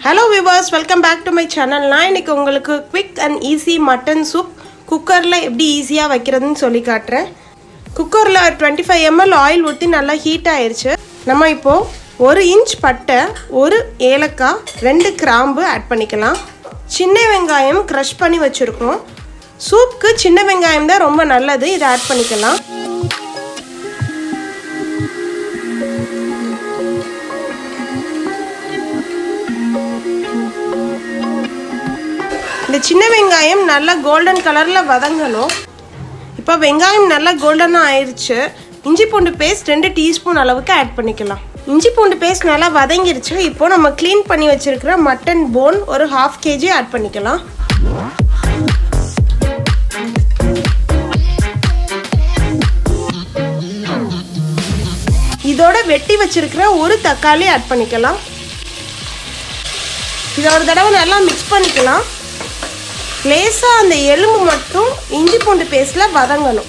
hello viewers welcome back to my channel நான் இன்னைக்கு உங்களுக்கு quick and easy mutton soup குக்கரில் எப்படி ஈஸியாக வைக்கிறதுன்னு சொல்லி காட்டுறேன் குக்கரில் டுவெண்ட்டி ஃபைவ் எம்எல் ஆயில் ஊற்றி நல்லா ஹீட் ஆயிருச்சு நம்ம இப்போது ஒரு இன்ச் பட்டை ஒரு ஏலக்காய் ரெண்டு கிராம்பு ஆட் பண்ணிக்கலாம் சின்ன வெங்காயம் க்ரஷ் பண்ணி வச்சுருக்கோம் சூப்புக்கு சின்ன வெங்காயம் தான் ரொம்ப நல்லது இதை ஆட் பண்ணிக்கலாம் இந்த சின்ன வெங்காயம் நல்லா கோல்டன் கலரில் வதங்கணும் இப்போ வெங்காயம் நல்லா கோல்டனாக ஆயிடுச்சு இஞ்சி பூண்டு பேஸ்ட் ரெண்டு டீஸ்பூன் அளவுக்கு ஆட் பண்ணிக்கலாம் இஞ்சி பூண்டு பேஸ்ட் நல்லா வதங்கிருச்சு இப்போ நம்ம க்ளீன் பண்ணி வச்சிருக்கிற மட்டன் போன் ஒரு ஹாஃப் கேஜி ஆட் பண்ணிக்கலாம் இதோட வெட்டி வச்சிருக்கிற ஒரு தக்காளி ஆட் பண்ணிக்கலாம் இதை ஒரு தடவை நல்லா மிக்ஸ் பண்ணிக்கலாம் லேசாக அந்த எலும்பு மட்டும் இஞ்சி பூண்டு பேஸ்ட்டில் வதங்கணும்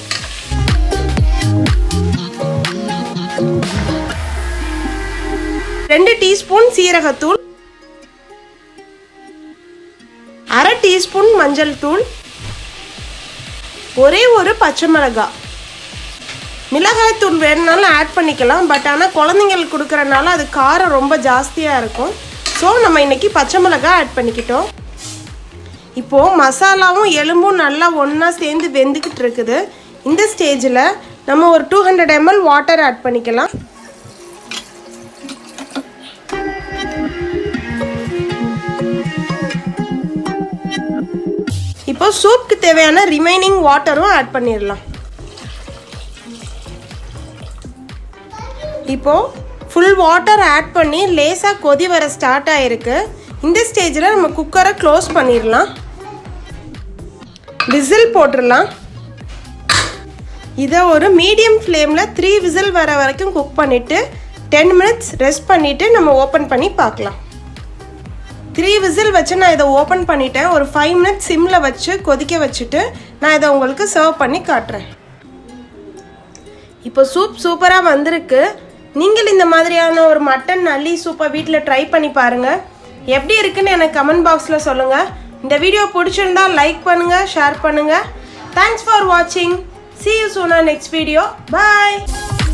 ரெண்டு டீஸ்பூன் சீரகத்தூள் அரை டீஸ்பூன் மஞ்சள் தூள் ஒரே ஒரு பச்சை மிளகாய் மிளகாய் தூள் வேணுனாலும் ஆட் பண்ணிக்கலாம் பட் ஆனால் குழந்தைங்களுக்கு கொடுக்குறனால அது காரம் ரொம்ப ஜாஸ்தியாக இருக்கும் ஸோ நம்ம இன்னைக்கு பச்சை மிளகாய் ஆட் பண்ணிக்கிட்டோம் இப்போது மசாலாவும் எலும்பும் நல்லா ஒன்றா சேர்ந்து வெந்துக்கிட்டு இருக்குது இந்த ஸ்டேஜில் நம்ம ஒரு two hundred ML water add பண்ணிக்கலாம் இப்போ சூப்புக்கு தேவையான ரிமைனிங் வாட்டரும் ஆட் பண்ணிடலாம் இப்போ ஃபுல் வாட்டர் ஆட் பண்ணி லேசாக கொதி வர ஸ்டார்ட் ஆயிருக்கு இந்த ஸ்டேஜில் நம்ம குக்கரை க்ளோஸ் பண்ணிடலாம் விசில் போட்டுடலாம் இதை ஒரு மீடியம் ஃப்ளேமில் த்ரீ விசில் வர வரைக்கும் குக் பண்ணிவிட்டு டென் மினிட்ஸ் ரெஸ்ட் பண்ணிவிட்டு நம்ம ஓப்பன் பண்ணி பார்க்கலாம் த்ரீ விசில் வச்சு நான் இதை ஓப்பன் பண்ணிட்டேன் ஒரு ஃபைவ் மினிட்ஸ் சிம்மில் வச்சு கொதிக்க வச்சுட்டு நான் இதை உங்களுக்கு சர்வ் பண்ணி காட்டுறேன் இப்போ சூப் சூப்பராக வந்திருக்கு நீங்கள் இந்த மாதிரியான ஒரு மட்டன் நல்லி சூப்பை வீட்டில் ட்ரை பண்ணி பாருங்கள் எப்படி இருக்குன்னு எனக்கு கமெண்ட் பாக்ஸில் சொல்லுங்கள் இந்த வீடியோ பிடிச்சிருந்தா லைக் பண்ணுங்கள் ஷேர் பண்ணுங்கள் தேங்க்ஸ் ஃபார் வாட்சிங் see you soon next video bye